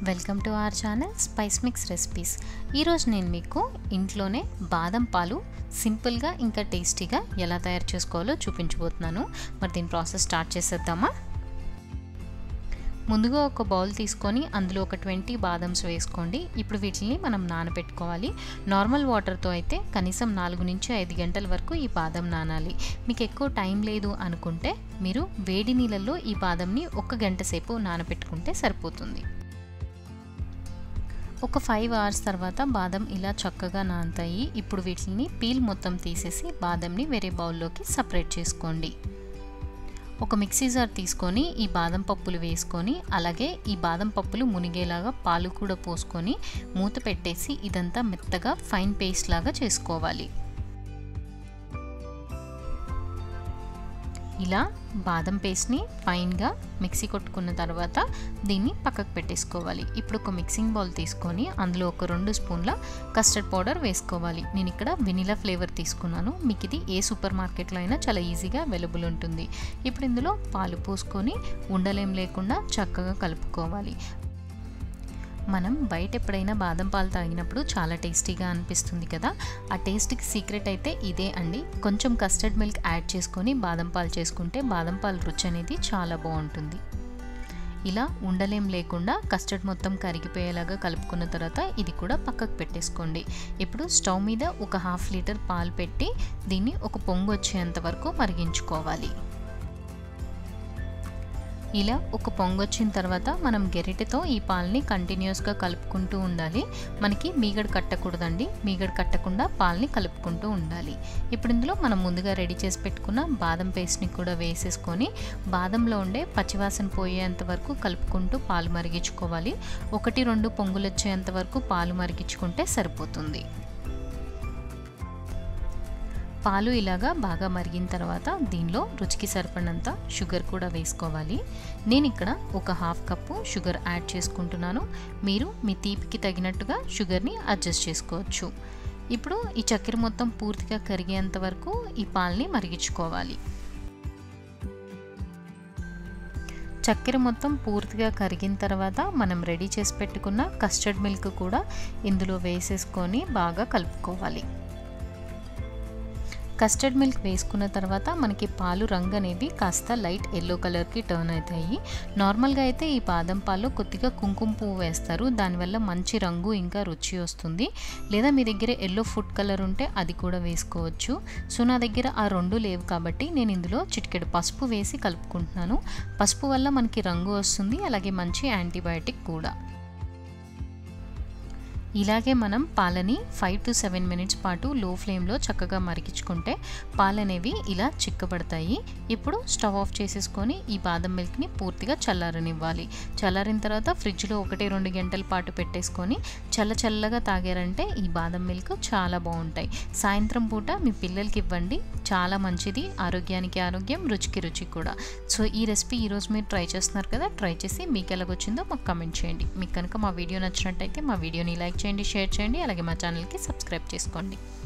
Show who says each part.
Speaker 1: welcome to our channel spice mix recipes ఈరోజు నేను మీకు ఇంట్లోనే బాదం పాలు సింపుల్గా ఇంకా టేస్టీగా ఎలా తయారు చేసుకోవాలో చూపించబోతున్నాను మరి దీని ప్రాసెస్ స్టార్ట్ చేసేద్దామా ముందుగా ఒక బౌల్ తీసుకొని అందులో ఒక ట్వంటీ బాదమ్స్ వేసుకోండి ఇప్పుడు వీటిని మనం నానబెట్టుకోవాలి నార్మల్ వాటర్తో అయితే కనీసం నాలుగు నుంచి ఐదు గంటల వరకు ఈ బాదం నానాలి మీకు ఎక్కువ టైం లేదు అనుకుంటే మీరు వేడి నీళ్ళల్లో ఈ బాదంని ఒక గంట సేపు నానబెట్టుకుంటే సరిపోతుంది ఒక ఫైవ్ అవర్స్ తర్వాత బాదం ఇలా చక్కగా నానుతాయి ఇప్పుడు వీటిని పీల్ మొత్తం తీసేసి బాదంని వేరే బౌల్లోకి సపరేట్ చేసుకోండి ఒక మిక్సీ జార్ తీసుకొని ఈ బాదం పప్పులు వేసుకొని అలాగే ఈ బాదం పప్పులు మునిగేలాగా పాలు కూడా పోసుకొని మూత పెట్టేసి ఇదంతా మెత్తగా ఫైన్ పేస్ట్ లాగా చేసుకోవాలి ఇలా బాదం పేస్ట్ని ఫైన్గా మిక్సీ కొట్టుకున్న తర్వాత దీన్ని పక్కకు పెట్టేసుకోవాలి ఇప్పుడు ఒక మిక్సింగ్ బౌల్ తీసుకొని అందులో ఒక రెండు స్పూన్ల కస్టర్డ్ పౌడర్ వేసుకోవాలి నేను ఇక్కడ వెనిలా ఫ్లేవర్ తీసుకున్నాను మీకు ఇది ఏ సూపర్ మార్కెట్లో అయినా చాలా ఈజీగా అవైలబుల్ ఉంటుంది ఇప్పుడు ఇందులో పాలు పోసుకొని ఉండలేం లేకుండా చక్కగా కలుపుకోవాలి మనం బయట ఎప్పుడైనా బాదం పాలు తాగినప్పుడు చాలా టేస్టీగా అనిపిస్తుంది కదా ఆ టేస్ట్కి సీక్రెట్ అయితే ఇదే అండి కొంచెం కస్టర్డ్ మిల్క్ యాడ్ చేసుకొని బాదం పాలు చేసుకుంటే బాదం పాలు రుచి అనేది చాలా బాగుంటుంది ఇలా ఉండలేం లేకుండా కస్టర్డ్ మొత్తం కరిగిపోయేలాగా కలుపుకున్న తర్వాత ఇది కూడా పక్కకు పెట్టేసుకోండి ఇప్పుడు స్టవ్ మీద ఒక హాఫ్ లీటర్ పాలు పెట్టి దీన్ని ఒక పొంగు వచ్చేంత వరకు మరిగించుకోవాలి ఇలా ఒక పొంగొచ్చిన తర్వాత మనం గెరిటతో ఈ పాలని కంటిన్యూస్గా కలుపుకుంటూ ఉండాలి మనకి మీగడ కట్టకూడదండి మీగడ కట్టకుండా పాలని కలుపుకుంటూ ఉండాలి ఇప్పుడు ఇందులో మనం ముందుగా రెడీ చేసి పెట్టుకున్న బాదం పేస్ట్ని కూడా వేసేసుకొని బాదంలో ఉండే పచ్చివాసన పోయేంత వరకు కలుపుకుంటూ పాలు మరిగించుకోవాలి ఒకటి రెండు పొంగులు వచ్చేంత వరకు పాలు మరిగించుకుంటే సరిపోతుంది పాలు ఇలాగా బాగా మరిగిన తర్వాత దీనిలో రుచికి సరిపడినంత షుగర్ కూడా వేసుకోవాలి నేను ఇక్కడ ఒక హాఫ్ కప్పు షుగర్ యాడ్ చేసుకుంటున్నాను మీరు మీ తీపికి తగినట్టుగా షుగర్ని అడ్జస్ట్ చేసుకోవచ్చు ఇప్పుడు ఈ చక్కెర మొత్తం పూర్తిగా కరిగేంత వరకు ఈ పాలని మరిగించుకోవాలి చక్కెర మొత్తం పూర్తిగా కరిగిన తర్వాత మనం రెడీ చేసి పెట్టుకున్న కస్టర్డ్ మిల్క్ కూడా ఇందులో వేసేసుకొని బాగా కలుపుకోవాలి కస్టర్డ్ మిల్క్ వేసుకున్న తర్వాత మనకి పాలు రంగు అనేవి కాస్త లైట్ ఎల్లో కలర్కి టర్న్ అవుతాయి నార్మల్గా అయితే ఈ బాదం పాలు కొద్దిగా కుంకుమ పువ్వు వేస్తారు దానివల్ల మంచి రంగు ఇంకా రుచి వస్తుంది లేదా మీ దగ్గర ఎల్లో ఫుడ్ కలర్ ఉంటే అది కూడా వేసుకోవచ్చు సో నా దగ్గర ఆ రెండు లేవు కాబట్టి నేను ఇందులో చిటికెడు పసుపు వేసి కలుపుకుంటున్నాను పసుపు వల్ల మనకి రంగు వస్తుంది అలాగే మంచి యాంటీబయాటిక్ కూడా ఇలాగే మనం పాలని ఫైవ్ టు సెవెన్ మినిట్స్ పాటు లో ఫ్లేమ్లో చక్కగా మరిగించుకుంటే పాలు అనేవి ఇలా చిక్కబడతాయి ఇప్పుడు స్టవ్ ఆఫ్ చేసేసుకొని ఈ బాదం మిల్క్ని పూర్తిగా చల్లారనివ్వాలి చల్లారిన తర్వాత ఫ్రిడ్జ్లో ఒకటి రెండు గంటల పాటు పెట్టేసుకొని చల్ల చల్లగా తాగారంటే ఈ బాదం మిల్క్ చాలా బాగుంటాయి సాయంత్రం పూట మీ పిల్లలకి ఇవ్వండి చాలా మంచిది ఆరోగ్యానికి ఆరోగ్యం రుచికి రుచి కూడా సో ఈ రెసిపీ ఈరోజు మీరు ట్రై చేస్తున్నారు కదా ట్రై చేసి మీకు ఎలాగొచ్చిందో మాకు కమెంట్ చేయండి మీకు కనుక మా వీడియో నచ్చినట్టయితే మా వీడియోని లైక్ చేయండి షేర్ చేయండి అలాగే మా ఛానల్కి సబ్స్క్రైబ్ చేసుకోండి